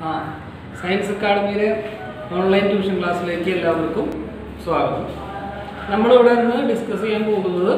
ആ science അക്കാഡമിയിലെ online tuition ക്ലാസ്സിലേക്ക് എല്ലാവർക്കും സ്വാഗതം നമ്മളിവിടെ നിന്ന് ഡിസ്കസ് ചെയ്യാൻ പോകുന്നത്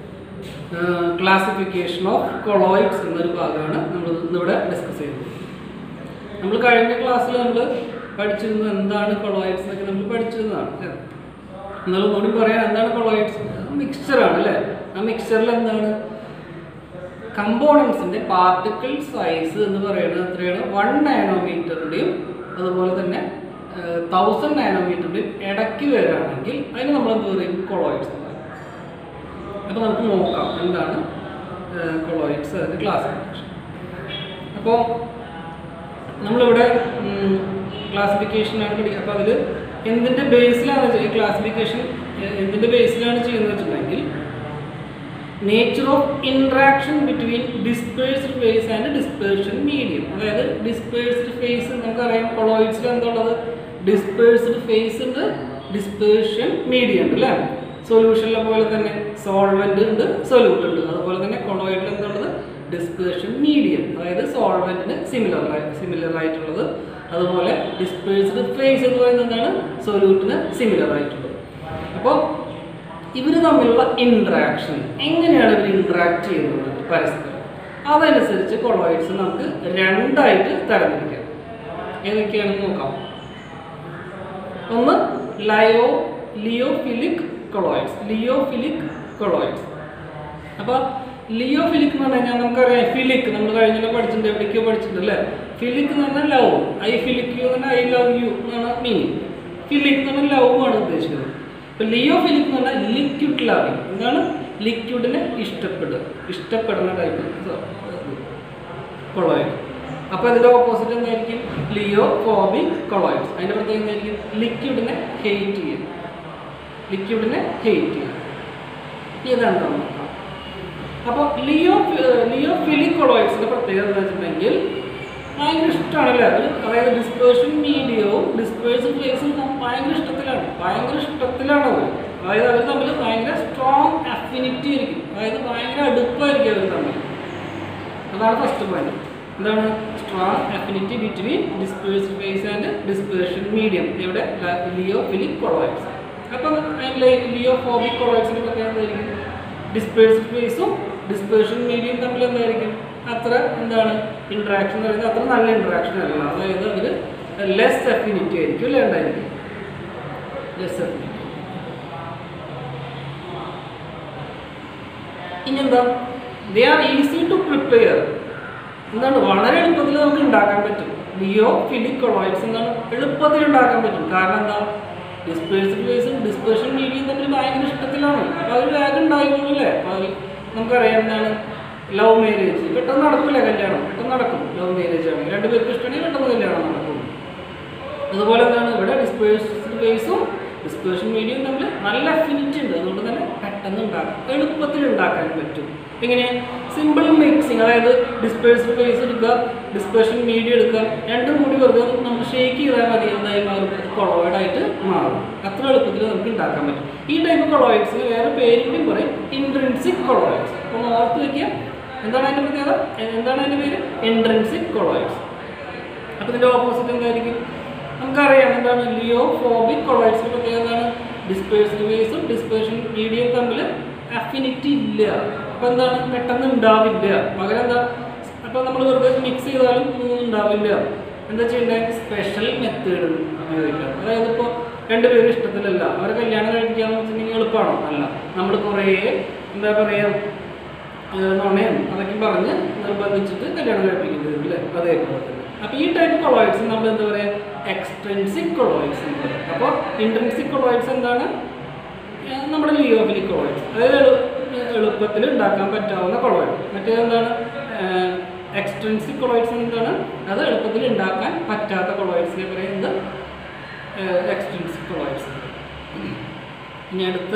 ക്ലാസിഫിക്കേഷൻ ഓഫ് കൊളോയിഡ്സ് എന്നൊരു ഭാഗമാണ് നമ്മൾ ഇന്നിവിടെ ഡിസ്കസ് ചെയ്യുന്നത് നമ്മൾ കഴിഞ്ഞ ക്ലാസ്സിൽ നമ്മൾ പഠിച്ചിരുന്നത് എന്താണ് കൊളോയിഡ്സ് എന്നൊക്കെ നമ്മൾ പഠിച്ചിരുന്നതാണ് അല്ലേ എന്നാലും കൂടി പറയാം എന്താണ് കൊളോയിഡ്സ് മിക്സ്ചറാണ് അല്ലേ ആ മിക്സ്ചറിൽ എന്താണ് കമ്പോണൻസിന്റെ പാർട്ടിക്കിൾ സൈസ് എന്ന് പറയുന്നത് എത്രയാണ് വൺ നാനോമീറ്ററിന്റെയും അതുപോലെ തന്നെ തൗസൻഡ് നാനോമീറ്ററിന്റെയും ഇടയ്ക്ക് വരികയാണെങ്കിൽ അതിന് നമ്മൾ എന്ത് പറയും കൊളോയിഡ്സ് എന്ന് പറയും അപ്പോൾ നമുക്ക് നോക്കാം എന്താണ് കൊളോയിഡ്സ് അതിന്റെ ക്ലാസിഫിക്കേഷൻ അപ്പോൾ നമ്മളിവിടെ ക്ലാസിഫിക്കേഷനാണ് പഠിക്കുക അപ്പോൾ അതിൽ എന്തിൻ്റെ ബേസിലാണ് ഈ ക്ലാസിഫിക്കേഷൻ എന്തിൻ്റെ ബേസിലാണ് ചെയ്യുന്നത് വെച്ചിട്ടുണ്ടെങ്കിൽ nature of interaction between dispersed phase and dispersion medium അതായത് ഡിസ്പേഴ്സ്ഡ് ഫേസ് നമുക്കറിയാം കൊളോയിഡ്സിൽ എന്തുള്ളത് ഡിസ്പേഴ്സ്ഡ് ഫേസ് ഉണ്ട് ഡിസ്പേർഷൻ മീഡിയം ഉണ്ട് അല്ലേ സൊല്യൂഷനിലെ പോലെ തന്നെ സോൾവെന്റ് ഉണ്ട് സൊല്യൂട്ട് ഉണ്ട് അതുപോലെ തന്നെ കൊളോയിഡിൽ എന്തുള്ളത് ഡിസ്പേർഷൻ മീഡിയം അതായത് സോൾവെന്റിന് സിമിലർ സിമിലർ ആയിട്ടുള്ളത് അതുപോലെ ഡിസ്പേഴ്സ്ഡ് ഫേസ് എന്ന് പറയുന്നത് എന്താണ് സൊല്യൂട്ടിന് സിമിലർ ആയിട്ടുള്ളത് അപ്പോൾ ഇവർ തമ്മിലുള്ള ഇൻട്രാക്ഷൻ എങ്ങനെയാണ് ഇവർ ഇൻട്രാക്ട് ചെയ്യുന്നത് പരസ്പരം അതനുസരിച്ച് കൊളോയിഡ്സ് നമുക്ക് രണ്ടായിട്ട് തരംതിരിക്കാം ഏതൊക്കെയാണെന്ന് നോക്കാം ഒന്ന് ലയോ ലിയോഫിലിക് കൊളോയിഡ്സ് ലിയോഫിലിക് കൊളോയിഡ്സ് അപ്പോൾ ലിയോഫിലിക് എന്ന് പറഞ്ഞു കഴിഞ്ഞാൽ നമുക്കറിയാം ഫിലിക് നമ്മൾ കഴിഞ്ഞ പഠിച്ചിട്ടുണ്ട് എവിടേക്കോ പഠിച്ചിട്ടുണ്ട് അല്ലേ ഫിലിക് എന്ന് പറഞ്ഞാൽ ലവ് ഐ ഫിലിക് യു എന്ന് പറഞ്ഞാൽ ഐ ലവ് യു എന്നാണ് മീനിങ് ഫിലിക് എന്ന് പറഞ്ഞാൽ ലവ് ആണ് ഉദ്ദേശിക്കുന്നത് ഇപ്പൊ ലിയോഫിലിക് എന്ന് പറഞ്ഞാൽ ലിക്വിഡ് ലവിങ് എന്താണ് ലിക്വിഡിനെ ഇഷ്ടപ്പെടുക ഇഷ്ടപ്പെടുന്ന ടൈപ്പ് കൊളോയിഡ് അപ്പോൾ അതിന്റെ ഓപ്പോസിറ്റ് എന്തായിരിക്കും ലിയോ ഫോബിക് കൊളോയിഡ്സ് അതിന്റെ പ്രത്യേകത എന്തായിരിക്കും ലിക്വിഡിനെ ഹെയ്റ്റ് ചെയ്യും ലിക്വിഡിനെ ഹെയ്റ്റ് ചെയ്യും ഇതെന്താണെന്ന് നോക്കാം അപ്പോൾ ലിയോ ലിയോഫിലിക് കൊളോയിഡ്സിന്റെ പ്രത്യേകത എന്ന് വെച്ചിട്ടുണ്ടെങ്കിൽ ഭയങ്കര ഇഷ്ടമാണ് അല്ലേ അത് അതായത് ഡിസ്പേഴ്ഷൻ മീഡിയവും ഡിസ്പേഴ്സൺ ഫേസും ഭയങ്കര ഇഷ്ടത്തിലാണ് ഭയങ്കര ഇഷ്ടത്തിലാണ് അവർ അതായത് അവർ തമ്മിൽ ഭയങ്കര സ്ട്രോങ് അഫിനിറ്റി ആയിരിക്കും അതായത് ഭയങ്കര അടുപ്പായിരിക്കും അവർ തമ്മിൽ അതാണ് ഫസ്റ്റ് പോയിന്റ് എന്താണ് strong affinity between dispersed phase and dispersion medium ഇവിടെ ലിയോ ഫിലിക് കൊളോയിഡ്സ് അപ്പം ലിയോ ഫോബിക് കൊളോയിഡ്സിന്റെ പ്രത്യേകത എന്തായിരിക്കും ഡിസ്പേഴ്സ്ഡ് ഫേസും ഡിസ്പേർഷൻ മീഡിയം തമ്മിൽ എന്തായിരിക്കും അത്ര എന്താണ് ഇൻട്രാക്ഷൻ എന്ന് പറയുന്നത് അത്ര നല്ല ഇൻട്രാക്ഷൻ അല്ല അതായത് അവർ ലെസ് അഫിനിറ്റി ആയിരിക്കും അല്ലേ ഉണ്ടായിരിക്കും ലെസ് അഫിനിറ്റി ഇനി എന്താ they are easy to prepare എന്താണ് വളരെ എളുപ്പത്തിൽ നമുക്ക് ഉണ്ടാക്കാൻ പറ്റും ലിയോ ഫിലിക് കൊളോയിഡ്സ് എന്താണ് എളുപ്പത്തിൽ ഉണ്ടാക്കാൻ പറ്റും കാരണം എന്താ ഡിസ്പേഴ്സ്ഡ് ഫേസും ഡിസ്പേർഷൻ മീഡിയം തമ്മിൽ ഭയങ്കര ഇഷ്ടത്തിലാണ് അപ്പോൾ അത് വേഗം ഉണ്ടായിക്കോളൂ അല്ലേ അപ്പോൾ അത് നമുക്കറിയാം എന്താണ് ലവ് മാരേജ് പെട്ടെന്ന് നടക്കില്ല കല്യാണം പെട്ടെന്ന് നടക്കും ലവ് മാരേജ് ആണ് രണ്ടുപേർക്ക് ഇഷ്ടമാണെങ്കിൽ പെട്ടെന്ന് കല്യാണം നടക്കും അതുപോലെ എന്താണ് ഇവിടെ ഡിസ്പേഴ്സ്ഡ് ഫേസും ഡിസ്പേർഷൻ മീഡിയം തമ്മിൽ നല്ല അഫിനിറ്റി ഉണ്ട് അതുകൊണ്ട് തന്നെ പെട്ടെന്ന് ഉണ്ടാക്കാം എളുപ്പത്തിൽ ഉണ്ടാക്കാൻ പറ്റും എങ്ങനെ സിമ്പിൾ മിക്സിങ് അതായത് ഡിസ്പേഴ്സ്ഡ് ഫേസ് എടുക്കുക ഡിസ്പേർഷൻ മീഡിയം എടുക്കുക രണ്ടും കൂടി വെറുതെ നമുക്ക് ഷേക്ക് ചെയ്താൽ മതി എന്തായി മാറും അത് കൊളോയിഡ് ആയിട്ട് മാറും അത്ര എളുപ്പത്തിൽ നമുക്ക് ഉണ്ടാക്കാൻ പറ്റും ഈ ടൈപ്പ് കൊളോയിഡ്സിന് വേറെ പേര് കൂടി പറയും ഇൻട്രൻസിക് കൊളോയിഡ്സ് അപ്പോൾ ഓർത്ത് വയ്ക്കുക എന്താണ് അതിൻ്റെ പ്രത്യേകത എന്താണ് അതിൻ്റെ പേര് ഇൻട്രൻസിക് കൊളോയിഡ്സ് അപ്പോൾ ഇതിൻ്റെ ഓപ്പോസിറ്റ് എന്തായിരിക്കും നമുക്കറിയാം എന്താണ് ലിയോ ഫോബിക് കൊളോയിഡ്സിൻ്റെ പ്രത്യേകത എന്താണ് ഡിസ്പേഴ്സ്ഡ് ഫേസും ഡിസ്പേർഷൻ മീഡിയം തമ്മിൽ അഫിനിറ്റി ഇല്ല അപ്പോൾ എന്താണ് പെട്ടെന്ന് ഉണ്ടാവില്ല പകരം എന്താ അപ്പോൾ നമ്മൾ വെറുതെ മിക്സ് ചെയ്താലും ഒന്നും ഉണ്ടാവില്ല എന്താ ചെയ്യേണ്ടത് സ്പെഷ്യൽ മെത്തേഡ് ഉപയോഗിക്കാം അതായത് ഇപ്പോൾ രണ്ടുപേരും ഇഷ്ടത്തിലല്ല അവരെ കല്യാണം കഴിക്കാന്ന് വെച്ചിട്ടുണ്ടെങ്കിൽ എളുപ്പമാണോ അല്ല നമ്മൾ കുറേ എന്താ പറയുക നുണയും അതൊക്കെ പറഞ്ഞ് നിർബന്ധിച്ചിട്ട് കല്യാണം കഴിപ്പിക്കേണ്ടി വരും അല്ലേ അതേപോലെ തന്നെ അപ്പോൾ ഈ ടൈപ്പ് കൊളോയിഡ്സ് നമ്മൾ എന്താ പറയുക എക്സ്ട്രെൻസിക് കൊളോയിഡ്സ് എന്ന് പറയും അപ്പോൾ ഇൻട്രൻസിക് കൊളോയിഡ്സ് എന്താണ് നമ്മുടെ ലിയോഫിലിക് കൊളോയിഡ്സ് അതായത് എളുപ്പത്തിൽ ഉണ്ടാക്കാൻ പറ്റാവുന്ന കൊളോയിഡ് മറ്റേത് എന്താണ് എക്സ്ട്രെൻസിക് കൊളോയിഡ്സ് എന്താണ് അത് എളുപ്പത്തിൽ ഉണ്ടാക്കാൻ പറ്റാത്ത കൊളോയിഡ്സിനെ പറയുന്നത് എക്സ്ട്രെൻസിക് കൊളോയിഡ്സ് ഇനി അടുത്ത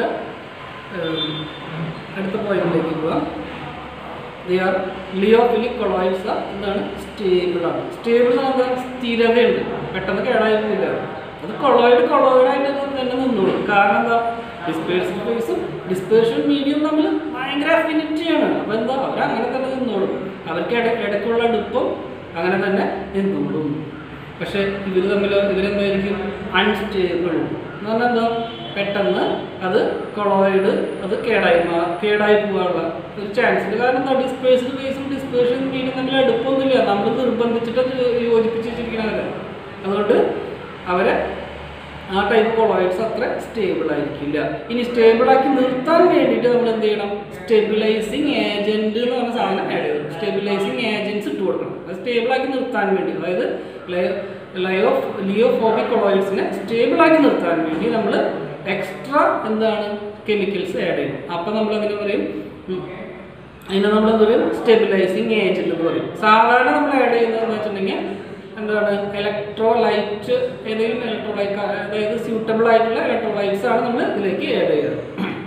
അടുത്ത പോയിന്റിലേക്ക് പോവാം ദേ ആർ ലിയോഫിലിക് കൊളോയിഡ്സ് എന്താണ് സ്റ്റേബിൾ ആണ് സ്റ്റേബിൾ എന്ന് സ്ഥിരതയുണ്ട് പെട്ടെന്ന് കേടായിരുന്നില്ല അത് കൊളോയിഡ് കൊളോയിഡായിട്ട് തന്നെ നിന്നോളും കാരണം എന്താ ഡിസ്പേഴ്സൺ ഫേസും ഡിസ്പേർഷൻ മീഡിയം തമ്മിൽ ഭയങ്കര അഫിനിറ്റിയാണ് അപ്പോൾ എന്താ അവരങ്ങനെ തന്നെ നിന്നോളും അവർക്ക് ഇട ഇടയ്ക്കുള്ള അടുപ്പം അങ്ങനെ തന്നെ നിന്നോളും പക്ഷെ ഇവർ തമ്മിൽ ഇവരെന്തായിരിക്കും അൺസ്റ്റേബിൾ എന്ന് പറഞ്ഞാൽ എന്താ പെട്ടെന്ന് അത് കൊളോയിഡ് അത് കേടായി മാ കേടായി പോകാനുള്ള ഒരു ചാൻസ് ഉണ്ട് കാരണം എന്താ ഡിസ്പേഴ്സ്ഡ് ഫേസും ഡിസ്പേഴ്ഷൻ മീനും തമ്മിൽ അടുപ്പമൊന്നുമില്ല നമ്മൾ നിർബന്ധിച്ചിട്ട് അത് യോജിപ്പിച്ച് വെച്ചിരിക്കണവരെ അതുകൊണ്ട് അവരെ ആ ടൈപ്പ് കൊളോയിഡ്സ് അത്ര സ്റ്റേബിൾ ആയിരിക്കില്ല ഇനി സ്റ്റേബിൾ ആക്കി നിർത്താൻ വേണ്ടിയിട്ട് നമ്മൾ എന്ത് ചെയ്യണം സ്റ്റെബിലൈസിങ് ഏജന്റ് എന്ന് പറഞ്ഞ സാധനം ആഡ് ചെയ്തു സ്റ്റെബിലൈസിങ് ഏജൻസ് ഇട്ട് കൊടുക്കണം അത് സ്റ്റേബിൾ ആക്കി നിർത്താൻ വേണ്ടി അതായത് ലയോ ലിയോഫോബിക് കൊളോയിഡ്സിനെ സ്റ്റേബിൾ ആക്കി നിർത്താൻ വേണ്ടി നമ്മൾ എക്സ്ട്രാ എന്താണ് കെമിക്കൽസ് ആഡ് ചെയ്യും അപ്പം നമ്മൾ അങ്ങനെ പറയും ഉം, അതിനെ നമ്മൾ എന്ത് പറയും സ്റ്റെബിലൈസിങ് ഏജന്റ് എന്ന് പറയും സാധാരണ നമ്മൾ ആഡ് ചെയ്യുന്നതെന്ന് വെച്ചിട്ടുണ്ടെങ്കിൽ എന്താണ് ഇലക്ട്രോലൈറ്റ് ഏതെങ്കിലും ഇലക്ട്രോലൈറ്റ് അതായത് സ്യൂട്ടബിൾ ആയിട്ടുള്ള ഇലക്ട്രോലൈറ്റ്സ് ആണ് നമ്മൾ ഇതിലേക്ക് ആഡ് ചെയ്യുന്നത്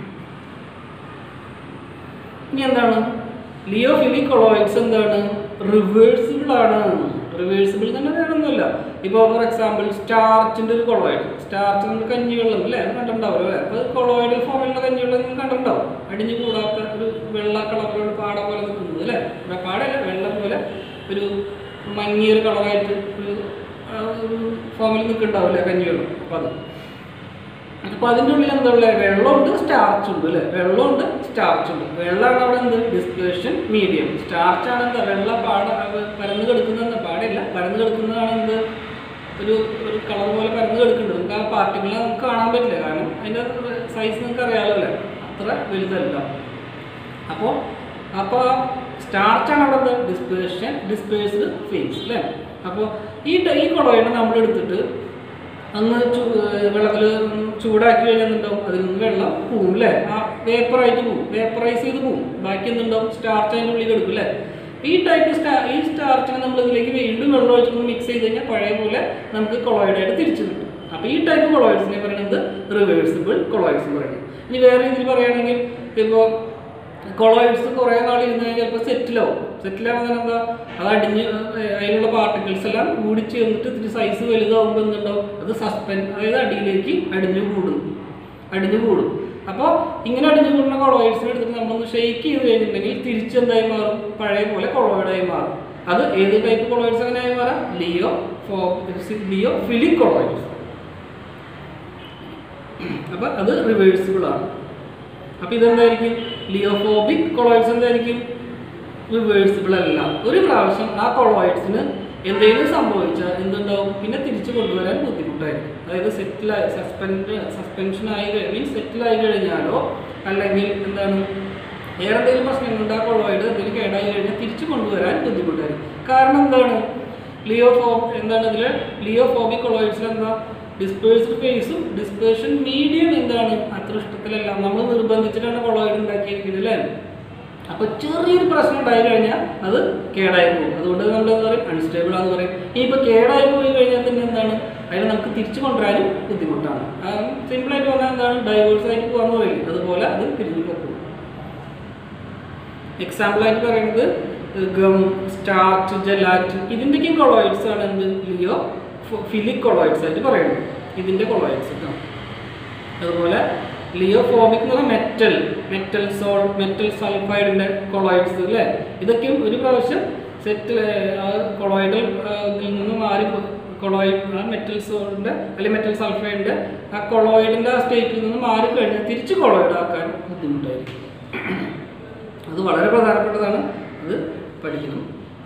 ഇനി എന്താണ് ലിയോഫിലിക് കൊളോയിഡ്സ് എന്താണ് റിവേഴ്സിബിൾ ആണ് റിവേഴ്സിബിൾ തന്നെ വേണമെന്നില്ല ഇപ്പോൾ ഫോർ എക്സാമ്പിൾ സ്റ്റാർച്ചിൻ്റെ ഒരു കൊളോയിഡ് സ്റ്റാർച്ച് നമ്മൾ കഞ്ഞിവെള്ളം അല്ലേ അത് കണ്ടിട്ടുണ്ടാവും അല്ലേ അപ്പോൾ കൊളോയിഡ് ഫോമിലുള്ള കഞ്ഞിവെള്ളം നിങ്ങൾ കണ്ടിട്ടുണ്ടാവും അടിഞ്ഞു കൂടാത്ത ഒരു വെള്ള കളറിലുള്ള പാട പോലെ നിൽക്കുന്നത് അല്ലേ ഇവിടെ പാടല്ല വെള്ളം പോലെ ഒരു മങ്ങിയൊരു കളറായിട്ട് ഒരു ആ, ഒരു ഫോമിൽ നിൽക്കുന്നുണ്ടാവില്ലേ കഞ്ഞിവെള്ളം അപ്പോൾ അത് അപ്പൊ അതിൻ്റെ ഉള്ളിൽ എന്താ ഉള്ളത് വെള്ളമുണ്ട് സ്റ്റാർച്ച് ഉണ്ട് അല്ലേ വെള്ളമുണ്ട് സ്റ്റാർച്ച് ഉണ്ട് വെള്ളമാണ് അവിടെ എന്ത് ഡിസ്പേഷൻ മീഡിയം സ്റ്റാർച്ച് ആണ് എന്താ വെള്ളം പാട പരന്ന് കിടക്കുന്നത് പാടില്ല പരന്ന് കിടക്കുന്നതാണ് എന്ത് ഒരു ഒരു കളർ പോലെ പരന്ന് കിടക്കുന്നുണ്ട് നമുക്ക് ആ പാർട്ടിക്കിളിനെ നമുക്ക് കാണാൻ പറ്റില്ല കാരണം അതിൻ്റെ സൈസ് നിങ്ങൾക്ക് അറിയാലോ അല്ലേ അത്ര വലുതല്ല അപ്പോൾ അപ്പോൾ സ്റ്റാർച്ചാണ് അവിടെ ഡിസ്പേഷൻ ഡിസ്പേഴ്സ്ഡ് ഫേസ് അല്ലേ അപ്പോൾ ഈ ട- ഈ കൊളോയിനെ നമ്മൾ എടുത്തിട്ട് അന്ന് വെള്ളത്തിൽ ചൂടാക്കി കഴിഞ്ഞാൽ അതിൽ നിന്ന് വെള്ളം പോവും അല്ലേ ആ വേപ്പറായിട്ട് പോവും വേപ്പറൈസ് ചെയ്ത് പോവും ബാക്കി എന്തുണ്ടാവും സ്റ്റാർച്ച് അതിൻ്റെ ഉള്ളിൽ എടുക്കും അല്ലേ ഈ ടൈപ്പ് സ്റ്റാ ഈ സ്റ്റാർച്ചിനെ നമ്മൾ ഇതിലേക്ക് വീണ്ടും വെള്ളം ഒഴിച്ച് മിക്സ് ചെയ്ത് കഴിഞ്ഞാൽ പഴയ പോലെ നമുക്ക് കൊളോയിഡായിട്ട് തിരിച്ചു കിട്ടും അപ്പോൾ ഈ ടൈപ്പ് കൊളോയിഡ്സിനെ പറയുന്നത് റിവേഴ്സിബിൾ കൊളോയിഡ്സ് എന്ന് പറയുന്നത് ഇനി വേറെ രീതിയിൽ പറയുകയാണെങ്കിൽ ഇപ്പോൾ കൊളോയിഡ്സ് കുറേ നാൾ ഇരുന്ന് കഴിഞ്ഞാൽ ചിലപ്പോൾ സെറ്റിലാവും സെറ്റിലാവുന്ന എന്താ അത് അടിഞ്ഞ് ഏർ അതിലുള്ള പാർട്ടിക്കിൾസ് എല്ലാം കൂടി ചേർന്നിട്ട് ഇത്തിരി സൈസ് വലുതാവുമ്പോൾ എന്തുണ്ടാവും അത് സസ്പെൻ അതായത് അടിയിലേക്ക് അടിഞ്ഞു കൂടും അടിഞ്ഞു കൂടും അപ്പോൾ ഇങ്ങനെ അടിഞ്ഞു കൂടുന്ന കൊളോയിഡ്സിനെ എടുത്തിട്ട് നമ്മളൊന്ന് ഷെയ്ക്ക് ചെയ്ത് കഴിഞ്ഞിട്ടുണ്ടെങ്കിൽ തിരിച്ചെന്തായി മാറും പഴയ പോലെ കൊളോയിഡായി മാറും അത് ഏത് ടൈപ്പ് കൊളോയിഡ്സ് എങ്ങനെയായി മാറാം ലിയോ ഫോ ലിയോ ഫിലിക് കൊളോയിഡ്സ് അപ്പോൾ അത് റിവേഴ്സിബിൾ ആണ് അപ്പോൾ ഇതെന്തായിരിക്കും ലിയോഫോബിക് കൊളോയിഡ്സ് എന്തായിരിക്കും റിവേഴ്സിബിൾ അല്ല ഒരു പ്രാവശ്യം ആ കൊളോയിഡ്സിന് എന്തെങ്കിലും സംഭവിച്ചാൽ എന്തുണ്ടാവും പിന്നെ തിരിച്ചു കൊണ്ടുവരാൻ ബുദ്ധിമുട്ടായിരിക്കും അതായത് സെറ്റിലായി സസ്പെൻഡ് സസ്പെൻഷൻ ആയി മീൻസ് സെറ്റിലായി കഴിഞ്ഞാലോ അല്ലെങ്കിൽ എന്താണ് വേറെ എന്തെങ്കിലും പ്രശ്നം കൊണ്ട് ആ കൊളോയിഡ് എന്തെങ്കിലും കേടായി കഴിഞ്ഞാൽ തിരിച്ചു കൊണ്ടുവരാൻ ബുദ്ധിമുട്ടായിരിക്കും കാരണം എന്താണ് ലിയോഫോബ് എന്താണ് ഇതിൽ ലിയോഫോബിക് കൊളോയിഡ്സിൽ എന്താ ഡിസ്പേഴ്സ്ഡ് ഫേസും ഡിസ്പേർഷൻ മീഡിയം എന്താണ് അത്ര ഇഷ്ടത്തിലല്ല നമ്മൾ നിർബന്ധിച്ചിട്ടാണ് കൊളോയിഡ് ഉണ്ടാക്കിയിരിക്കുന്നത് അല്ലേ അപ്പോൾ ചെറിയൊരു പ്രശ്നം ഉണ്ടായി കഴിഞ്ഞാൽ അത് കേടായി പോകും അതുകൊണ്ട് നമ്മൾ എന്താ പറയും അൺസ്റ്റേബിൾ ആണെന്ന് പറയും ഇനിയിപ്പോൾ കേടായി പോയി കഴിഞ്ഞാൽ തന്നെ എന്താണ് അതിനെ നമുക്ക് തിരിച്ചു കൊണ്ടുവരാനും ബുദ്ധിമുട്ടാണ് സിമ്പിളായിട്ട് പറഞ്ഞാൽ എന്താണ് ഡൈവേഴ്സ് ആയിട്ട് പോകാന്ന് പറയില്ലേ അതുപോലെ അത് തിരിഞ്ഞു പോകും എക്സാമ്പിൾ ആയിട്ട് പറയുന്നത് ഗം സ്റ്റാർച്ച് ജെലാറ്റിൻ ഇതിൻ്റെയൊക്കെ കൊളോയിഡ്സ് ആണ് എന്ത് ലിയോ ഫിലിക് കൊളോയിഡ്സ് ആയിട്ട് പറയുന്നത് ഇതിൻ്റെ കൊളോയിഡ്സ് കേട്ടോ അതുപോലെ ലിയോഫോബിക് എന്ന് പറഞ്ഞാൽ മെറ്റൽ മെറ്റൽ സോൾ മെറ്റൽ സൾഫൈഡിൻ്റെ കൊളോയിഡ്സ് അല്ലേ ഇതൊക്കെയും ഒരു പ്രാവശ്യം സെറ്റിൽ കൊളോയിഡൽ ഇതിൽ നിന്ന് മാറി കൊളോയിഡ് ആ മെറ്റൽ സോളിൻ്റെ അല്ലെങ്കിൽ മെറ്റൽ സൾഫൈഡിൻ്റെ ആ കൊളോയിഡിൻ്റെ ആ സ്റ്റേറ്റിൽ നിന്ന് മാറി കഴിഞ്ഞാൽ തിരിച്ച് കൊളോയിഡ് ആക്കാൻ ബുദ്ധിമുട്ടായിരിക്കും അത് വളരെ പ്രധാനപ്പെട്ടതാണ് അത് പഠിക്കണം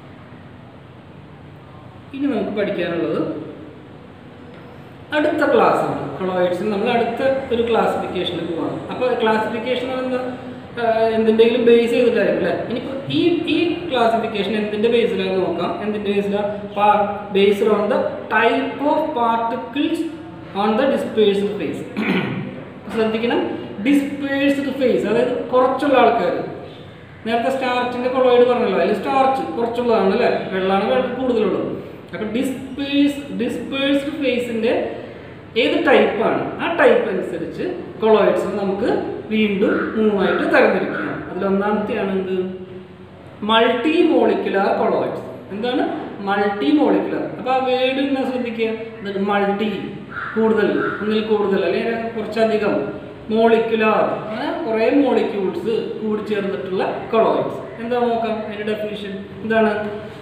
ഇനി നമുക്ക് പഠിക്കാനുള്ളത് അടുത്ത ക്ലാസ് ആണ് കൊളോയിഡ്സിൽ നമ്മൾ അടുത്ത ഒരു ക്ലാസിഫിക്കേഷനിൽ പോവാണ് അപ്പോൾ ക്ലാസിഫിക്കേഷൻ എന്താ ആഹ് എന്തിൻ്റെങ്കിലും ബേസ് ചെയ്തിട്ടായിരിക്കും അല്ലേ ഇനിയിപ്പോൾ ഈ ഈ ക്ലാസിഫിക്കേഷൻ എന്തിൻ്റെ ബേസിലാണ് നോക്കാം എന്തിൻ്റെ ബേസിലാണ് based on the type of particles on the dispersed phase ശ്രദ്ധിക്കണം ഡിസ്പേഴ്സ്ഡ് ഫേസ് അതായത് കുറച്ചുള്ള ആൾക്കാർ നേരത്തെ സ്റ്റാർച്ചിന്റെ കൊളോയിഡ് പറഞ്ഞല്ലോ അതിൽ സ്റ്റാർച്ച് കുറച്ചുള്ളതാണ് അല്ലേ വെള്ളമാണ് വെള്ളം കൂടുതലുള്ളത് അപ്പൊ ഡിസ്പേഴ്സ് ഡിസ്പേഴ്സ്ഡ് ഫേസിന്റെ ഏത് ടൈപ്പാണ് ആ ടൈപ്പ് അനുസരിച്ച് കൊളോയിഡ്സ് നമുക്ക് വീണ്ടും മൂവായിട്ട് തരംതിരിക്കാം അതിലൊന്നാമത്തെയാണ് എന്ത് മൾട്ടി മോളിക്കുലാർ കൊളോയിഡ്സ് എന്താണ് മൾട്ടി മോളിക്കുലർ അപ്പോൾ ആ വേർഡ് തന്നെ ശ്രദ്ധിക്കുക എന്നിട്ട് മൾട്ടി കൂടുതൽ ഒന്നിൽ കൂടുതൽ അല്ലെങ്കിൽ കുറച്ചധികം മോളിക്കുലാർ അങ്ങനെ കുറേ മോളിക്യൂൾസ് കൂടി ചേർന്നിട്ടുള്ള കൊളോയിഡ്സ് എന്താ നോക്കാം അതിൻ്റെ ഡെഫിനിഷൻ എന്താണ്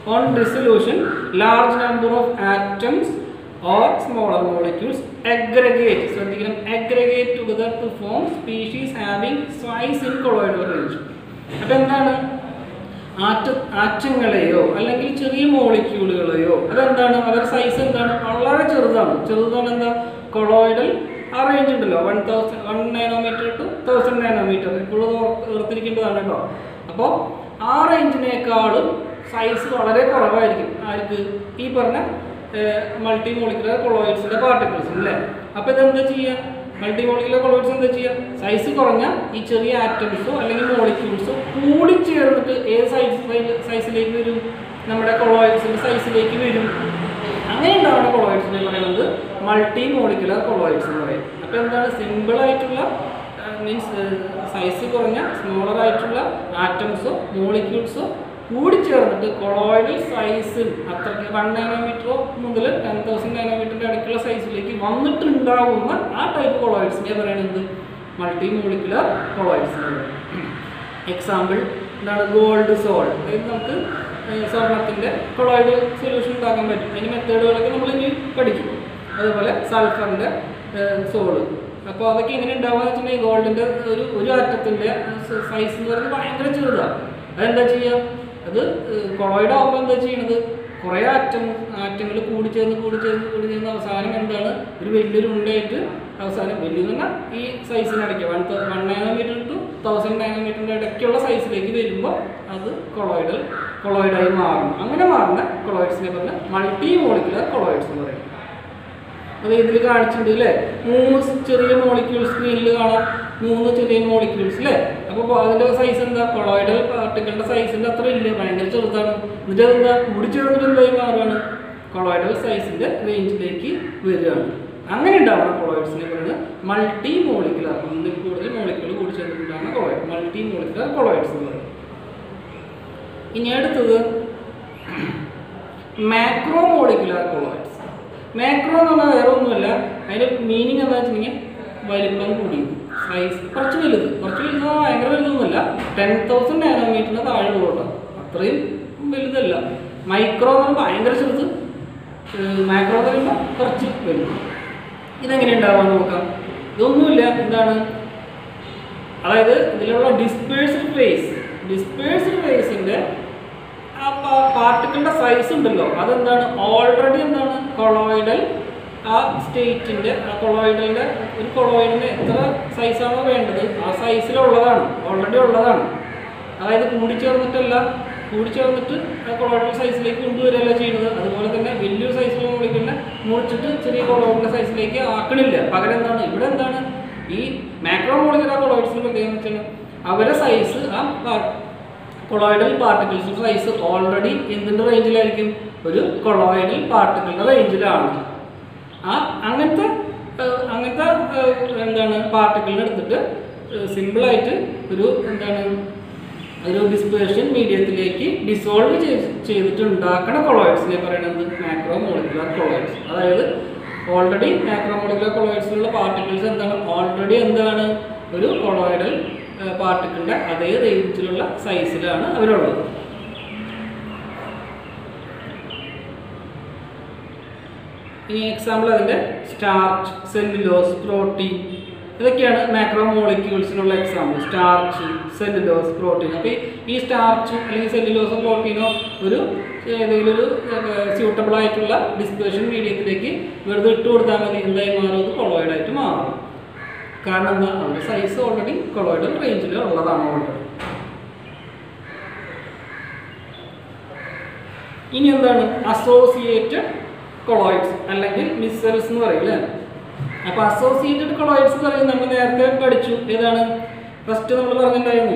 on dissolution large number of atoms or smaller molecules aggregate ശ്രദ്ധിക്കണം aggregate together to form species having size in colloidal range അപ്പോൾ എന്താണ് ആറ്റ ആറ്റങ്ങളെയോ അല്ലെങ്കിൽ ചെറിയ മോളിക്യൂളുകളെയോ അതെന്താണ് അവരുടെ സൈസ് എന്താണ് വളരെ ചെറുതാണ് ചെറുതാണ് എന്താ കൊളോയിഡൽ ആ റേഞ്ച് ഉണ്ടല്ലോ one thousand one nanometer to thousand nanometer ഇപ്പോഴും ഓർത്തിരിക്കേണ്ടതാണ് കേട്ടോ അപ്പോൾ ആ റേഞ്ചിനേക്കാളും സൈസ് വളരെ കുറവായിരിക്കും ആർക്ക് ഈ പറഞ്ഞ മൾട്ടി മോളിക്കുലർ കൊളോയിഡ്സിന്റെ പാർട്ടിക്കിൾസ് അല്ലേ അപ്പോൾ ഇതെന്താ ചെയ്യുക മൾട്ടി മോളിക്കുലർ കൊളോയിഡ്സ് എന്താ ചെയ്യുക സൈസ് കുറഞ്ഞ ഈ ചെറിയ ആറ്റംസോ അല്ലെങ്കിൽ മോളിക്യൂൾസോ കൂടി ചേർന്നിട്ട് ഏത് സൈസ് സൈസിലേക്ക് വരും നമ്മുടെ കൊളോയിഡ്സിന്റെ സൈസിലേക്ക് വരും അങ്ങനെ ഉണ്ടാവുന്ന കൊളോയിഡ്സിനെ പറയുന്നത് മൾട്ടി മോളിക്കുലർ കൊളോയിഡ്സ് എന്ന് പറയും അപ്പോൾ എന്താണ് സിമ്പിൾ ആയിട്ടുള്ള മീൻസ് സൈസ് കുറഞ്ഞ സ്മോളർ ആയിട്ടുള്ള ആറ്റംസോ മോളിക്യൂൾസോ കൂടി ചേർന്നിട്ട് കൊളോയിഡൽ സൈസ് അത്രയ്ക്ക് വൺ നാനോമീറ്ററോ മുതൽ ടെൻ തൗസൻഡ് നാനോമീറ്ററിൻ്റെ അടുക്കുള്ള സൈസിലേക്ക് വന്നിട്ടുണ്ടാവുന്ന ആ ടൈപ്പ് കൊളോയിഡ്സിനെ പറയുന്നത് മൾട്ടി മോളിക്കുലർ കൊളോയിഡ്സ് എന്ന് പറയും എക്സാമ്പിൾ എന്താണ് ഗോൾഡ് സോൾ അതായത് നമുക്ക് സ്വർണത്തിൻ്റെ കൊളോയിഡ് സൊല്യൂഷൻ ഉണ്ടാക്കാൻ പറ്റും അതിന് മെത്തേഡുകളൊക്കെ നമ്മൾ ഇനി പഠിക്കും അതുപോലെ സൾഫറിൻ്റെ സോള് അപ്പോൾ അതൊക്കെ എങ്ങനെ ഉണ്ടാവുക വെച്ചിട്ടുണ്ടെങ്കിൽ ഗോൾഡിൻ്റെ ഒരു ഒരു ആറ്റത്തിൻ്റെ സൈസ് എന്ന് പറയുന്നത് ഭയങ്കര ചെറുതാണ് അതെന്താ ചെയ്യുക അത് കൊളോയിഡ് ആകുമ്പോൾ എന്താ ചെയ്യണത് കുറേ ആറ്റം ആറ്റങ്ങൾ കൂടി ചേർന്ന് കൂടി ചേർന്ന് കൂടി ചേർന്ന് അവസാനം എന്താണ് ഒരു വലിയൊരു ഉണ്ടയായിട്ട് അവസാനം വലിയ പറഞ്ഞാൽ ഈ സൈസിനിടയ്ക്ക് one one nanometer to thousand നാനോമീറ്ററിൻ്റെ ഇടയ്ക്കുള്ള സൈസിലേക്ക് വരുമ്പോൾ അത് കൊളോയിഡൽ കൊളോയിഡായി മാറും അങ്ങനെ മാറുന്ന കൊളോയിഡ്സിനെ പറഞ്ഞാൽ മൾട്ടി മോളിക്കുലർ കൊളോയിഡ്സ് എന്ന് പറയും അത് ഇതിൽ കാണിച്ചിട്ടുണ്ട് അല്ലേ മൂന്ന് ചെറിയ മോളിക്യൂൾസ് സ്ക്രീനിൽ കാണാം മൂന്ന് ചെറിയ മോളിക്യൂൾസ് അല്ലേ അപ്പോൾ അതിൻ്റെ സൈസ് എന്താ കൊളോയിഡൽ പാർട്ടിക്കളുടെ സൈസിൻ്റെ അത്ര ഇല്ല ഭയങ്കര ചെറുതാണ് എന്നിട്ട് അതെന്താ കൂടി ചേർന്നിട്ട് എന്തായി മാറുകയാണ് കൊളോയിഡൽ സൈസിൻ്റെ റേഞ്ചിലേക്ക് വരികയാണ് അങ്ങനെ ഉണ്ടാവുന്ന കൊളോയിഡ്സിനെ പറയുന്നത് മൾട്ടി മോളിക്കുലർ ഒന്നിൽ കൂടുതൽ മോളിക്യൂൾ കൂടി ചേർന്നിട്ടുണ്ടാകുന്ന കൊളോയിഡ് മൾട്ടി മോളിക്കുലർ കൊളോയിഡ്സ് എന്ന് പറയും ഇനി അടുത്തത് മാക്രോ മോളിക്കുലർ കൊളോയിഡ്സ് മാക്രോ എന്ന് പറഞ്ഞാൽ വേറെ ഒന്നുമല്ല അതിൻ്റെ മീനിങ് എന്താ വെച്ചിട്ടുണ്ടെങ്കിൽ വലിപ്പം കൂടിയത് സൈസ് കുറച്ച് വലുത് കുറച്ച് വലുത് ഭയങ്കര വലുതൊന്നുമല്ല ടെൻ തൗസൻഡ് നാനോമീറ്ററിന് താഴെ ഉള്ളൂ കേട്ടോ അത്രയും വലുതല്ല മൈക്രോ എന്ന് പറഞ്ഞാൽ ഭയങ്കര ചെറുത് മാക്രോ എന്ന് പറയുമ്പോൾ കുറച്ച് വലുത് ഇതെങ്ങനെ ഉണ്ടാവാന്ന് നോക്കാം ഇതൊന്നുമില്ല എന്താണ് അതായത് ഇതിലുള്ള ഡിസ്പേഴ്സ്ഡ് ഫേസ് ഡിസ്പേഴ്സ്ഡ് ഫേസിൻ്റെ ആ പാർട്ടിക്കിളിൻ്റെ സൈസ് ഉണ്ടല്ലോ അതെന്താണ് ഓൾറെഡി എന്താണ് കൊളോയിഡൽ ആ സ്റ്റേറ്റിൻ്റെ ആ കൊളോയിഡലിൻ്റെ ഒരു കൊളോയിഡിന് എത്ര സൈസാണോ വേണ്ടത് ആ സൈസിലുള്ളതാണ് ഓൾറെഡി ഉള്ളതാണ് അതായത് കൂടിച്ചേർന്നിട്ടല്ല കൂടിച്ചേർന്നിട്ട് ആ കൊളോയിഡൽ സൈസിലേക്ക് കൊണ്ടുവരികയല്ല ചെയ്യുന്നത് അതുപോലെ തന്നെ വലിയൊരു സൈസിലുള്ള മോളിക്കുലിനെ മുറിച്ചിട്ട് ചെറിയ കൊളോയിഡിൻ്റെ സൈസിലേക്ക് ആക്കണില്ല പകരം എന്താണ് ഇവിടെ എന്താണ് ഈ മാക്രോ മോളിക്കുലർ കൊളോയിഡ്സിന് പ്രത്യേകം വെച്ചാൽ അവരുടെ സൈസ് ആ കൊളോയിഡൽ പാർട്ടിക്കിൾസിൻ്റെ സൈസ് ഓൾറെഡി എന്തിൻ്റെ റേഞ്ചിലായിരിക്കും ഒരു കൊളോയിഡൽ പാർട്ടിക്കിളിൻ്റെ റേഞ്ചിലാണ് ആ അങ്ങനത്തെ ഏഹ്, അങ്ങനത്തെ ഏഹ്, എന്താണ് പാർട്ടിക്കിളിനെ എടുത്തിട്ട് സിമ്പിളായിട്ട് ഒരു എന്താണ് ഒരു ഡിസ്പേർഷൻ മീഡിയത്തിലേക്ക് ഡിസോൾവ് ചെയ്തിട്ട് ഉണ്ടാക്കണ കൊളോയിഡ്സിനെ പറയുന്നത് മാക്രോ മോളിക്കുലർ കൊളോയിഡ്സ് അതായത് ഓൾറെഡി മാക്രോ മോളിക്കുലർ കൊളോയിഡ്സിലുള്ള പാർട്ടിക്കിൾസ് എന്താണ് ഓൾറെഡി എന്താണ് ഒരു കൊളോയിഡൽ പാർട്ടിക്കിളിൻ്റെ അതേ റേഞ്ചിലുള്ള സൈസിലാണ് അവരുള്ളത് ഇനി എക്സാമ്പിൾ അതിൻ്റെ സ്റ്റാർച്ച് സെല്ലുലോസ് പ്രോട്ടീൻ ഇതൊക്കെയാണ് മാക്രോ മോളിക്യൂൾസിനുള്ള എക്സാമ്പിൾ സ്റ്റാർച്ച് സെല്ലുലോസ് പ്രോട്ടീൻ അപ്പോൾ ഈ സ്റ്റാർച്ച് അല്ലെങ്കിൽ സെല്ലുലോസോ പ്രോട്ടീനോ ഒരു ഏതെങ്കിലും ഒരു സ്യൂട്ടബിൾ ആയിട്ടുള്ള ഡിസ്പേഷൻ മീഡിയത്തിലേക്ക് വെറുതെ ഇട്ട് കൊടുത്താൽ മതി എന്തായി മാറും അത് കൊളോയിഡായിട്ട് മാറും കാരണം എന്താ അവരുടെ സൈസ് ഓൾറെഡി കൊളോയിഡൽ റേഞ്ചിൽ ഉള്ളതാണ് ഓൾറെഡി ഇനി എന്താണ് അസോസിയേറ്റഡ് കൊളോയിഡ്സ് അല്ലെങ്കിൽ മിസൽസ് എന്ന് പറയും അല്ലേ അപ്പൊ അസോസിയേറ്റഡ് കൊളോയിഡ്സ് എന്ന് പറയുന്നത് നമ്മൾ നേരത്തെ പഠിച്ചു ഏതാണ് ഫസ്റ്റ് നമ്മൾ പറഞ്ഞിട്ടുണ്ടായിരുന്നു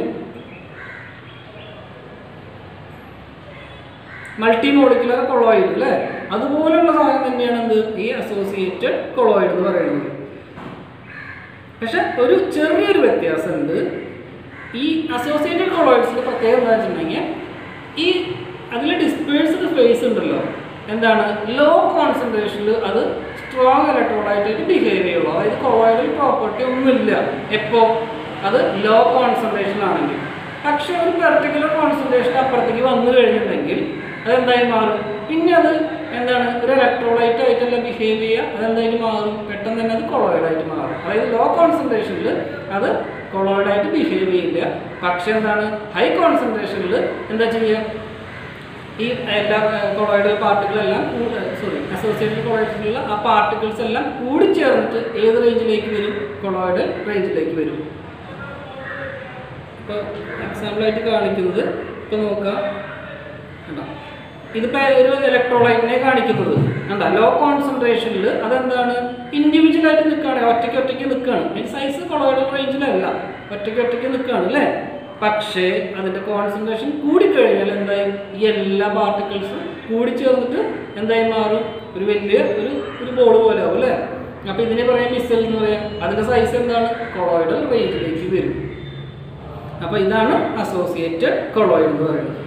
മൾട്ടി മോളിക്കുലർ കൊളോയിഡ് അല്ലേ അതുപോലുള്ള സാധനം തന്നെയാണ് എന്ത് ഈ അസോസിയേറ്റഡ് കൊളോയിഡ് എന്ന് പറയുന്നത് പക്ഷെ ഒരു ചെറിയൊരു വ്യത്യാസമുണ്ട് ഈ അസോസിയേറ്റഡ് കൊളോയിഡ്സിൽ പ്രത്യേകം എന്താ വെച്ചിട്ടുണ്ടെങ്കിൽ ഈ അതിൽ ഡിസ്പേഴ്സ്ഡ് ഫേസ് ഉണ്ടല്ലോ എന്താണ് ലോ കോൺസെൻട്രേഷനിൽ അത് സ്ട്രോങ് ഇലക്ട്രോഡായിട്ട് ബിഹേവ് ചെയ്യുള്ളൂ അതായത് കൊളോയിഡൽ പ്രോപ്പർട്ടി ഒന്നുമില്ല എപ്പോൾ അത് ലോ കോൺസെൻട്രേഷൻ ആണെങ്കിൽ പക്ഷെ ഒരു പെർട്ടിക്കുലർ കോൺസെൻട്രേഷൻ അപ്പുറത്തേക്ക് വന്നു കഴിഞ്ഞിട്ടുണ്ടെങ്കിൽ അതെന്തായി മാറും പിന്നെ അത് എന്താണ് ഒരു ഇലക്ട്രോലൈറ്റ് ആയിട്ടല്ല ബിഹേവ് ചെയ്യുക അതെന്തായിട്ട് മാറും പെട്ടെന്ന് തന്നെ അത് കൊളോയിഡ് ആയിട്ട് മാറും അതായത് ലോ കോൺസെൻട്രേഷനിൽ അത് കൊളോയിഡ് ആയിട്ട് ബിഹേവ് ചെയ്യില്ല പക്ഷെ എന്താണ് ഹൈ കോൺസെൻട്രേഷനിൽ എന്താ ചെയ്യുക ഈ എല്ലാ കൊളോയിഡൽ പാർട്ടിക്കിളെല്ലാം സോറി അസോസിയേറ്റഡ് കൊളോയിഡ്സിലുള്ള ആ പാർട്ടിക്കിൾസ് എല്ലാം കൂടിച്ചേർന്നിട്ട് ഏത് റേഞ്ചിലേക്ക് വരും കൊളോയിഡൽ റേഞ്ചിലേക്ക് വരും ഇപ്പോൾ എക്സാമ്പിളായിട്ട് കാണിക്കുന്നത് ഇപ്പോൾ നോക്കാം കണ്ടോ ഇതിപ്പോൾ ഒരു ഇലക്ട്രോലൈറ്റിനെ കാണിക്കുന്നത് കണ്ട ലോ കോൺസെൻട്രേഷനിൽ അതെന്താണ് ഇൻഡിവിജ്വൽ ആയിട്ട് നിൽക്കുകയാണ് ഒറ്റയ്ക്ക് ഒറ്റയ്ക്ക് നിൽക്കുകയാണ് അതിന് സൈസ് കൊളോയിഡൽ റേഞ്ചിലല്ല ഒറ്റയ്ക്ക് ഒറ്റയ്ക്ക് നിൽക്കുകയാണ് അല്ലേ പക്ഷേ അതിൻ്റെ കോൺസെൻട്രേഷൻ കൂടിക്കഴിഞ്ഞാൽ എന്തായി ഈ എല്ലാ പാർട്ടിക്കിൾസും കൂടി ചേർന്നിട്ട് എന്തായി മാറും ഒരു വലിയ ഒരു ഒരു ബോൾ പോലെ ആവും അല്ലേ അപ്പോൾ ഇതിനെ പറയാം മിസൽ എന്ന് പറയാം അതിൻ്റെ സൈസ് എന്താണ് കൊളോയിഡൽ റേഞ്ചിലേക്ക് വരും അപ്പോൾ ഇതാണ് അസോസിയേറ്റഡ് കൊളോയിഡ് എന്ന് പറയുന്നത്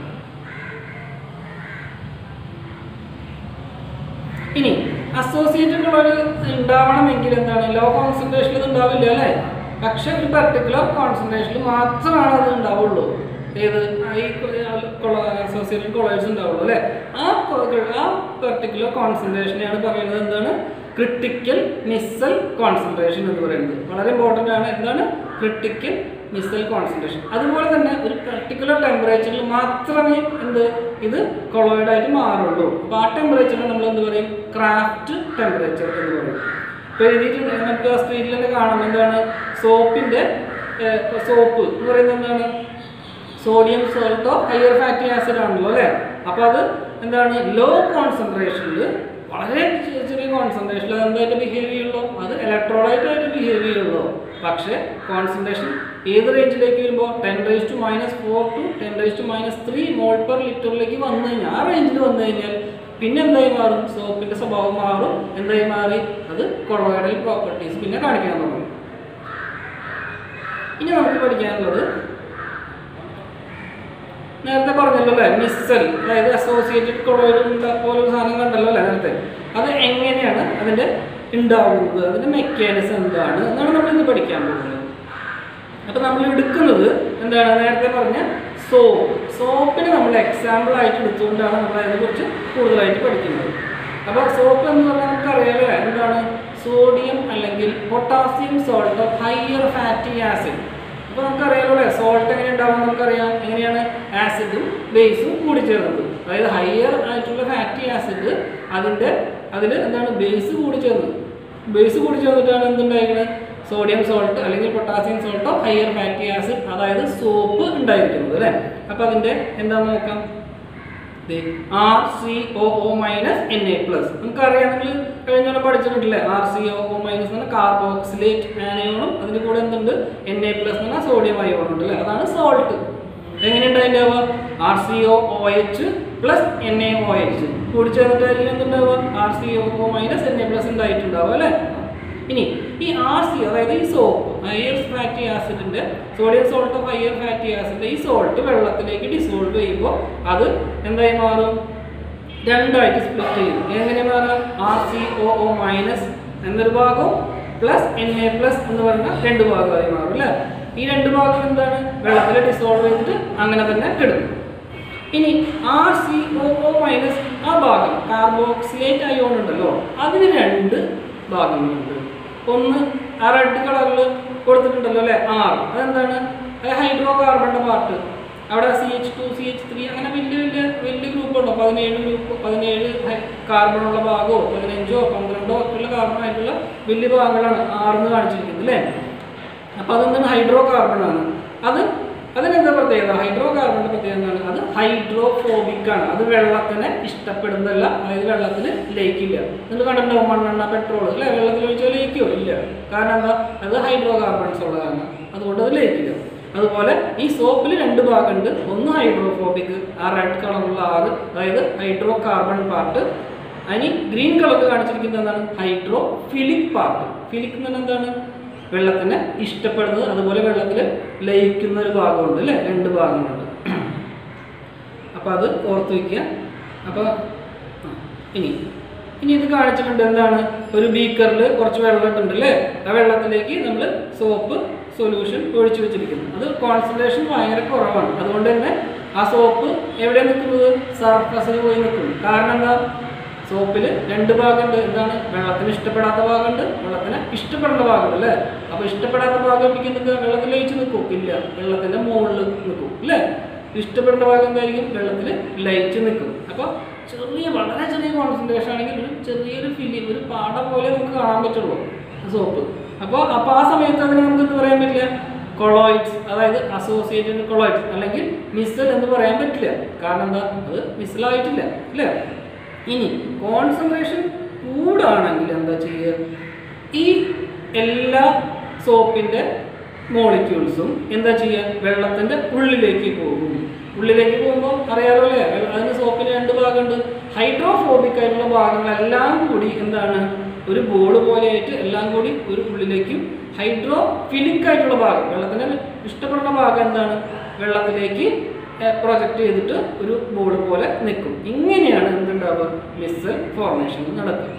ഇനി അസോസിയേറ്റഡ് കൊളോയിഡ് ഉണ്ടാവണമെങ്കിൽ എന്താണ് ലോ കോൺസെൻട്രേഷനിൽ ഇത് ഉണ്ടാവില്ല അല്ലേ പക്ഷെ ഒരു പർട്ടിക്കുലർ കോൺസെൻട്രേഷനിൽ മാത്രമാണ് അത് ഉണ്ടാവുള്ളൂ ഏത് ഈ അസോസിയേറ്റഡ് കൊളോയിഡ്സ് ഉണ്ടാവുള്ളൂ അല്ലേ ആ കൊ- ആ പർട്ടിക്കുലർ കോൺസെൻട്രേഷനെയാണ് പറയുന്നത് എന്താണ് ക്രിട്ടിക്കൽ മിസൽ കോൺസെൻട്രേഷൻ എന്ന് പറയുന്നത് വളരെ ഇമ്പോർട്ടൻ്റ് ആണ് എന്താണ് ക്രിട്ടിക്കൽ മിസൽ കോൺസെൻട്രേഷൻ അതുപോലെ തന്നെ ഒരു പർട്ടിക്കുലർ ടെമ്പറേച്ചറിൽ മാത്രമേ എന്ത് ഇത് കൊളോയിഡ് ആയിട്ട് മാറുള്ളൂ അപ്പോൾ ആ ടെമ്പറേച്ചറിനെ നമ്മൾ എന്ത് പറയും ക്രാഫ്റ്റ് ടെമ്പറേച്ചർ എന്ന് പറയും ഇപ്പോൾ എഴുതിയിട്ടുണ്ട് നമുക്ക് ആ സ്ക്രീനിൽ തന്നെ കാണാം എന്താണ് സോപ്പിൻ്റെ സോപ്പ് എന്ന് പറയുന്നത് എന്താണ് സോഡിയം സോൾട്ടോ ഹയർ ഫാറ്റി ആസിഡ് ആണല്ലോ അല്ലേ അപ്പോൾ അത് എന്താണ് ലോ കോൺസെൻട്രേഷനിൽ വളരെ ചെറിയ ചെറിയ കോൺസെൻട്രേഷനിൽ അത് എന്തായിട്ട് ബിഹേവ് ചെയ്യുള്ളൂ അത് ഇലക്ട്രോളൈറ്റ് ആയിട്ട് ബിഹേവ് ചെയ്യുള്ളൂ പക്ഷേ കോൺസെൻട്രേഷൻ ഏത് റേഞ്ചിലേക്ക് വരുമ്പോൾ ten raise to minus four to ten raise to minus three mole per ലിറ്ററിലേക്ക് വന്നു കഴിഞ്ഞാൽ ആ റേഞ്ചിൽ വന്നു കഴിഞ്ഞാൽ പിന്നെ എന്തായി മാറും സോപ്പിന്റെ സ്വഭാവം മാറും എന്തായി മാറി അത് കൊളോയിഡൽ പ്രോപ്പർട്ടീസ് പിന്നെ കാണിക്കാൻ തുടങ്ങും ഇനി നമുക്ക് പഠിക്കാനുള്ളത് നേരത്തെ പറഞ്ഞല്ലോ അല്ലേ മിസ്സൽ അതായത് അസോസിയേറ്റഡ് കൊളോയിഡ് പോലെ ഒരു സാധനം കണ്ടല്ലോ അല്ലേ നേരത്തെ അത് എങ്ങനെയാണ് അതിൻ്റെ ഉണ്ടാവുന്നത് അതിൻ്റെ മെക്കാനിസം എന്താണ് എന്നാണ് നമ്മൾ ഇന്ന് പഠിക്കാൻ പോകുന്നത് അപ്പോൾ നമ്മൾ എടുക്കുന്നത് എന്താണ് നേരത്തെ പറഞ്ഞ സോപ്പ് സോപ്പിനെ നമ്മൾ എക്സാമ്പിൾ ആയിട്ട് എടുത്തുകൊണ്ടാണ് നമ്മൾ അതിനെക്കുറിച്ച് കൂടുതലായിട്ട് പഠിക്കുന്നത് അപ്പോൾ സോപ്പ് എന്ന് പറഞ്ഞാൽ നമുക്കറിയാലോ എന്താണ് സോഡിയം അല്ലെങ്കിൽ potassium salt of higher fatty acid അപ്പോൾ നമുക്കറിയാലോ അല്ലേ സോൾട്ട് എങ്ങനെ ഉണ്ടാവും നമുക്കറിയാം എങ്ങനെയാണ് ആസിഡും ബേസും കൂടി ചേർന്നത് അതായത് ഹയർ ആയിട്ടുള്ള ഫാറ്റി ആസിഡ് അതിൻ്റെ അതിൽ എന്താണ് ബേസ് കൂടി ചേർന്നത് ബേസ് കൂടി ചേർന്നിട്ടാണ് എന്തുണ്ടായിരിക്കുന്നത് സോഡിയം സോൾട്ട് അല്ലെങ്കിൽ പൊട്ടാസ്യം സോൾട്ടോ ഹയർ ഫാറ്റി ആസിഡ് അതായത് സോപ്പ് ഉണ്ടായിരിക്കുന്നത് അല്ലേ അപ്പോൾ അതിൻ്റെ എന്താണെന്ന് നോക്കാം R C O O minus N A plus നമുക്കറിയാം നിങ്ങൾ കഴിഞ്ഞോളം പഠിച്ചിട്ടുണ്ടല്ലേ R C O O minus എന്ന് പറഞ്ഞാൽ കാർബോക്സിലേറ്റ് ആനയോണും അതിൻ്റെ കൂടെ എന്തുണ്ട് എൻ എ പ്ലസ് എന്ന് പറഞ്ഞാൽ സോഡിയം അയോൺ ഉണ്ട് അല്ലേ അതാണ് സോൾട്ട് എങ്ങനെയുണ്ട് അതിൻ്റെ ആവുക R C O O H plus N A O H കൂടി ചേർന്നിട്ടായിരിക്കും എന്തുണ്ടാവുക R C O O minus N A plus ഉണ്ടായിട്ടുണ്ടാവുക അല്ലേ ഇനി ഈ ആർ സി അതായത് ഈ സോപ്പ് ഹയർ ഫാറ്റി ആസിഡിന്റെ sodium salt of higher fatty ആസിഡിന്റെ ഈ സോൾട്ട് വെള്ളത്തിലേക്ക് ഡിസോൾവ് ചെയ്യുമ്പോൾ അത് എന്തായി മാറും രണ്ടായിട്ട് സ്പ്ലിറ്റ് ചെയ്യും എങ്ങനെ മാറാം R C O O minus എന്നൊരു ഭാഗവും പ്ലസ് എൻ എ പ്ലസ് എന്ന് പറഞ്ഞ രണ്ട് ഭാഗമായി മാറും അല്ലേ ഈ രണ്ട് ഭാഗം എന്താണ് വെള്ളത്തിൽ ഡിസോൾവ് ചെയ്തിട്ട് അങ്ങനെ തന്നെ കിടക്കും ഇനി R C O O minus ആ ഭാഗം കാർബോക്സിലേറ്റ് അയോൺ ഉണ്ടല്ലോ അതിന് രണ്ട് ഭാഗങ്ങളുണ്ട് ഒന്ന് ആ റെഡ് കളറിൽ കൊടുത്തിട്ടുണ്ടല്ലോ അല്ലേ ആർ അതെന്താണ് ഹൈഡ്രോ കാർബണിന്റെ പാർട്ട് അവിടെ C H two C H three അങ്ങനെ വലിയ വലിയ വലിയ ഗ്രൂപ്പ് ഉണ്ടോ പതിനേഴ് ഗ്രൂപ്പ് പതിനേഴ് കാർബണുള്ള ഭാഗമോ പതിനഞ്ചോ പന്ത്രണ്ടോ ഒക്കെയുള്ള കാർബൺ ആയിട്ടുള്ള വലിയ ഭാഗങ്ങളാണ് ആറെന്ന് കാണിച്ചിരിക്കുന്നത് അല്ലേ അപ്പോൾ അതെന്താണ് ഹൈഡ്രോ കാർബൺ ആണ് അത് അതിനെന്താ പ്രത്യേകത ഹൈഡ്രോ കാർബണിന്റെ പ്രത്യേകത എന്താണ് അത് ഹൈഡ്രോഫോബിക് ആണ് അത് വെള്ളത്തിനെ ഇഷ്ടപ്പെടുന്നതല്ല അതായത് വെള്ളത്തിൽ ലയിക്കില്ല നിങ്ങൾ കണ്ടിട്ടുണ്ടാവും മണ്ണെണ്ണ പെട്രോൾ അല്ലേ വെള്ളത്തിൽ ഒഴിച്ചാൽ ലയിക്കോ ഇല്ല കാരണം എന്താ അത് ഹൈഡ്രോ കാർബൺസ് ഉള്ള കാരണം അതുകൊണ്ട് അത് ലയിക്കില്ല അതുപോലെ ഈ സോപ്പിൽ രണ്ട് ഭാഗമുണ്ട് ഒന്ന് ഹൈഡ്രോഫോബിക് ആ റെഡ് കളറുള്ള ആറ് അതായത് ഹൈഡ്രോ കാർബൺ പാർട്ട് അതിന് ഗ്രീൻ കളറിൽ കാണിച്ചിരിക്കുന്നത് എന്താണ് ഹൈഡ്രോ ഫിലിക് പാർട്ട് ഫിലിക് എന്ന് പറഞ്ഞാൽ എന്താണ് വെള്ളത്തിനെ ഇഷ്ടപ്പെടുന്നത് അതുപോലെ വെള്ളത്തിൽ ലയിക്കുന്ന ഒരു ഭാഗമുണ്ട് അല്ലേ രണ്ട് ഭാഗങ്ങളുണ്ട് അപ്പോൾ അത് ഓർത്ത് വയ്ക്കുക അപ്പോൾ ഇനി ഇനി ഇത് കാണിച്ചിട്ടുണ്ട് എന്താണ് ഒരു ബീക്കറിൽ കുറച്ച് വെള്ളം ഇട്ടുണ്ട് അല്ലേ ആ വെള്ളത്തിലേക്ക് നമ്മൾ സോപ്പ് സൊല്യൂഷൻ ഒഴിച്ചു വെച്ചിരിക്കുന്നു അത് കോൺസെൻട്രേഷൻ ഭയങ്കര കുറവാണ് അതുകൊണ്ട് തന്നെ ആ സോപ്പ് എവിടെ നിൽക്കുന്നത് സർഫസിൽ പോയി നിൽക്കും കാരണം എന്താ സോപ്പിൽ രണ്ട് ഭാഗമുണ്ട് എന്താണ് വെള്ളത്തിന് ഇഷ്ടപ്പെടാത്ത ഭാഗമുണ്ട് വെള്ളത്തിന് ഇഷ്ടപ്പെടുന്ന ഭാഗമുണ്ട് അല്ലേ അപ്പോൾ ഇഷ്ടപ്പെടാത്ത ഭാഗം എനിക്ക് നിൽക്കുക വെള്ളത്തിൽ ലയിച്ച് നിൽക്കും ഇല്ല വെള്ളത്തിൻ്റെ മുകളിൽ നിൽക്കും അല്ലേ ഇഷ്ടപ്പെടുന്ന ഭാഗം എന്തായിരിക്കും വെള്ളത്തിൽ ലയിച്ച് നിൽക്കും അപ്പോൾ ചെറിയ വളരെ ചെറിയ കോൺസെൻട്രേഷൻ ആണെങ്കിൽ ഒരു ചെറിയൊരു ഫിലിം ഒരു പാട പോലെ നമുക്ക് കാണാൻ പറ്റുള്ളൂ സോപ്പ് അപ്പോൾ അപ്പോൾ ആ സമയത്ത് അതിന് നമുക്ക് എന്ത് പറയാൻ പറ്റില്ല കൊളോയിഡ്സ് അതായത് അസോസിയേറ്റഡ് കൊളോയിഡ്സ് അല്ലെങ്കിൽ മിസൽ എന്ന് പറയാൻ പറ്റില്ല കാരണം എന്താ അത് മിസലായിട്ടില്ല അല്ലേ ഇനി കോൺസെൻട്രേഷൻ കൂടാണെങ്കിൽ എന്താ ചെയ്യുക ഈ എല്ലാ സോപ്പിൻ്റെ മോളിക്യൂൾസും എന്താ ചെയ്യുക വെള്ളത്തിൻ്റെ ഉള്ളിലേക്ക് പോകും ഉള്ളിലേക്ക് പോകുമ്പോൾ അറിയാലോ അല്ലേ വെള്ള- അതിന് സോപ്പിന് രണ്ട് ഭാഗമുണ്ട് ഹൈഡ്രോഫോബിക് ആയിട്ടുള്ള ഭാഗങ്ങളെല്ലാം കൂടി എന്താണ് ഒരു ബോൾ പോലെയായിട്ട് എല്ലാം കൂടി ഒരു ഉള്ളിലേക്കും ഹൈഡ്രോഫിലിക് ആയിട്ടുള്ള ഭാഗം വെള്ളത്തിന് ഇഷ്ടപ്പെടുന്ന ഭാഗം എന്താണ് വെള്ളത്തിലേക്ക് പ്രൊജക്റ്റ് ചെയ്തിട്ട് ഒരു ബോൾ പോലെ നിൽക്കും ഇങ്ങനെയാണ് എന്തുണ്ടാവുക മിസൽ ഫോർമേഷൻ നടക്കുക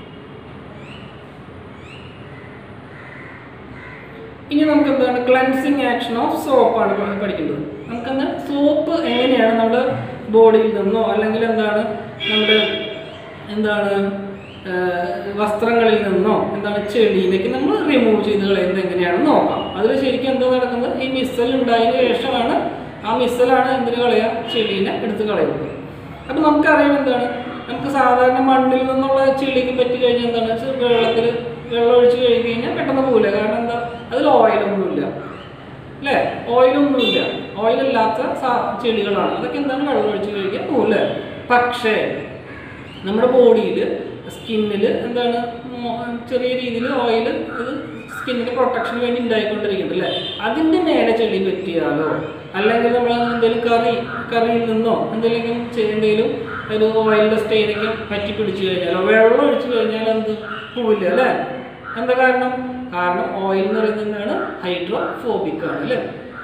ഇനി നമുക്ക് എന്താണ് ക്ലൻസിങ് ആക്ഷൻ ഓഫ് സോപ്പാണ് പഠിക്കേണ്ടത് നമുക്കെന്താ സോപ്പ് എങ്ങനെയാണ് നമ്മുടെ ബോഡിയിൽ നിന്നോ അല്ലെങ്കിൽ എന്താണ് നമ്മുടെ എന്താണ് ആ, വസ്ത്രങ്ങളിൽ നിന്നോ എന്താണ് ചെളിയിലേക്ക് നമ്മൾ റിമൂവ് ചെയ്ത് കളയുന്നത് എങ്ങനെയാണെന്ന് നോക്കാം അതിൽ ശരിക്കും എന്താ നടക്കുന്നത് ഈ മിസൽ ഉണ്ടായതിനു ശേഷമാണ് ആ മിസലാണ് എന്തിനു കളയുക ചെളീനെ എടുത്ത് കളയുന്നത് അപ്പം നമുക്കറിയാം എന്താണ് നമുക്ക് സാധാരണ മണ്ണിൽ നിന്നുള്ള ചെളിക്ക് പറ്റി കഴിഞ്ഞാൽ എന്താണ് വെച്ചാൽ വെള്ളത്തിൽ വെള്ളം ഒഴിച്ച് കഴുകി കഴിഞ്ഞാൽ പെട്ടെന്ന് പോകില്ല കാരണം എന്താ അതിൽ ഓയിലൊന്നുമില്ല അല്ലേ ഓയിലൊന്നുമില്ല ഓയിലില്ലാത്ത സാ ചെളികളാണ് അതൊക്കെ എന്താണ് വെള്ളം ഒഴിച്ച് കഴിക്കാൻ പോകില്ലേ പക്ഷേ നമ്മുടെ ബോഡിയിൽ സ്കിന്നിൽ എന്താണ് മോ- ചെറിയ രീതിയിൽ ഓയിൽ അത് സ്കിന്നിന് പ്രൊട്ടക്ഷന് വേണ്ടി ഉണ്ടായിക്കൊണ്ടിരിക്കുന്നുണ്ട് അല്ലേ അതിൻ്റെ മേലെ ചെളി പറ്റിയാലോ അല്ലെങ്കിൽ നമ്മൾ എന്തെങ്കിലും കറി കറിയിൽ നിന്നോ എന്തെങ്കിലും ചെ- എന്തെങ്കിലും ഒരു ഓയിലിൻ്റെ സ്റ്റെയിനൊക്കെ പറ്റി പിടിച്ചു കഴിഞ്ഞാലോ വെള്ളം ഒഴിച്ചു കഴിഞ്ഞാൽ എന്ത് പോവില്ല അല്ലേ എന്താ കാരണം കാരണം ഓയിൽ എന്ന് പറയുന്നത് എന്താണ് ഹൈഡ്രോഫോബിക് ആണ് അല്ലേ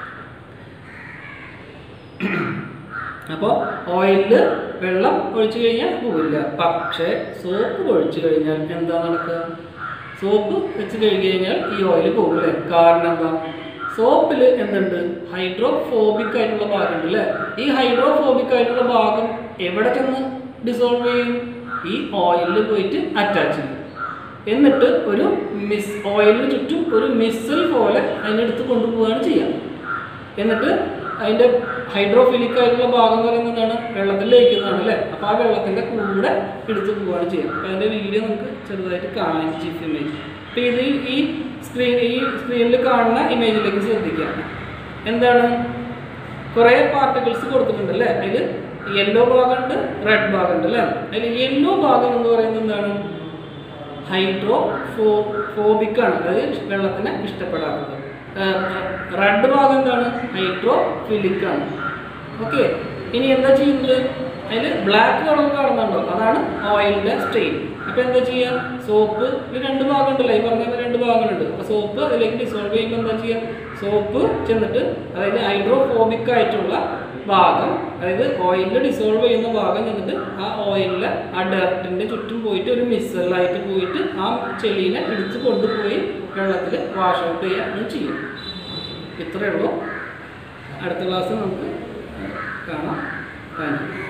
അപ്പോൾ ഓയിലിൽ വെള്ളം ഒഴിച്ചു കഴിഞ്ഞാൽ പോവില്ല പക്ഷേ സോപ്പ് ഒഴിച്ചു കഴിഞ്ഞാൽ എന്താ നടക്കുക സോപ്പ് വെച്ച് കഴുകി കഴിഞ്ഞാൽ ഈ ഓയിൽ പോകില്ലേ കാരണം എന്താ സോപ്പിൽ എന്തുണ്ട് ഹൈഡ്രോഫോബിക് ആയിട്ടുള്ള ഭാഗമുണ്ട് അല്ലേ ഈ ഹൈഡ്രോഫോബിക് ആയിട്ടുള്ള ഭാഗം എവിടെ ചെന്ന് ഡിസോൾവ് ചെയ്യും ഈ ഓയിലിൽ പോയിട്ട് അറ്റാച്ച് ചെയ്യും എന്നിട്ട് ഒരു മിസ് ഓയിലിന് ചുറ്റും ഒരു മിസ്സിൽ പോലെ അതിനെടുത്ത് കൊണ്ടുപോവുകയാണ് ചെയ്യുക എന്നിട്ട് അതിൻ്റെ ഹൈഡ്രോഫിലിക് ആയിട്ടുള്ള ഭാഗം എന്ന് പറയുന്നത് എന്താണ് വെള്ളത്തിൽ ലയിക്കുന്നതാണ് അല്ലേ അപ്പോൾ ആ വെള്ളത്തിൻ്റെ കൂടെ എടുത്ത് പോവുകയാണ് ചെയ്യുക അപ്പോൾ അതിൻ്റെ വീഡിയോ നമുക്ക് ചെറുതായിട്ട് കാണാൻ ചീഫ് ഇമേജ് അപ്പോൾ ഇത് ഈ സ്ക്രീൻ ഈ സ്ക്രീനിൽ കാണുന്ന ഇമേജിലേക്ക് ശ്രദ്ധിക്കുക എന്താണ് കുറേ പാർട്ടിക്കിൾസ് കൊടുത്തിട്ടുണ്ട് അല്ലേ അതിൽ യെല്ലോ ഭാഗമുണ്ട് റെഡ് ഭാഗമുണ്ട് അല്ലേ അതിൽ യെല്ലോ ഭാഗം എന്ന് പറയുന്നത് എന്താണ് ഹൈഡ്രോ ഫോ ഫോബിക് ആണ് അതായത് വെള്ളത്തിനെ ഇഷ്ടപ്പെടാത്തത് റെഡ് ഭാഗം എന്താണ് ഹൈഡ്രോ ഫിലിക് ആണ് ഓക്കെ ഇനി എന്താ ചെയ്യുന്നത് അതിൽ ബ്ലാക്ക് കളർ കാണുന്നുണ്ടോ അതാണ് ഓയിലിൻ്റെ സ്റ്റെയിൻ അപ്പോൾ എന്താ ചെയ്യുക സോപ്പ് ഇത് രണ്ട് ഭാഗമുണ്ടല്ലോ ഈ പറഞ്ഞ പോലെ രണ്ട് ഭാഗങ്ങളുണ്ട് അപ്പോൾ സോപ്പ് അതിലേക്ക് ഡിസോൾവ് ചെയ്യുമ്പോൾ എന്താ ചെയ്യുക സോപ്പ് ചെന്നിട്ട് അതായത് ഹൈഡ്രോഫോബിക് ആയിട്ടുള്ള ഭാഗം അതായത് ഓയിലിൽ ഡിസോൾവ് ചെയ്യുന്ന ഭാഗം ചെന്നിട്ട് ആ ഓയിലിൽ ആ ഡർട്ടിൻ്റെ ചുറ്റും പോയിട്ട് ഒരു മിസലായിട്ട് പോയിട്ട് ആ ചെളീനെ എടുത്ത് കൊണ്ടുപോയി വെള്ളത്തിൽ വാഷ് ഔട്ട് ചെയ്യുകയാണ് ചെയ്യും ഇത്രയേ ഉള്ളൂ അടുത്ത ക്ലാസ് നമുക്ക് കാണാം താങ്ക് യു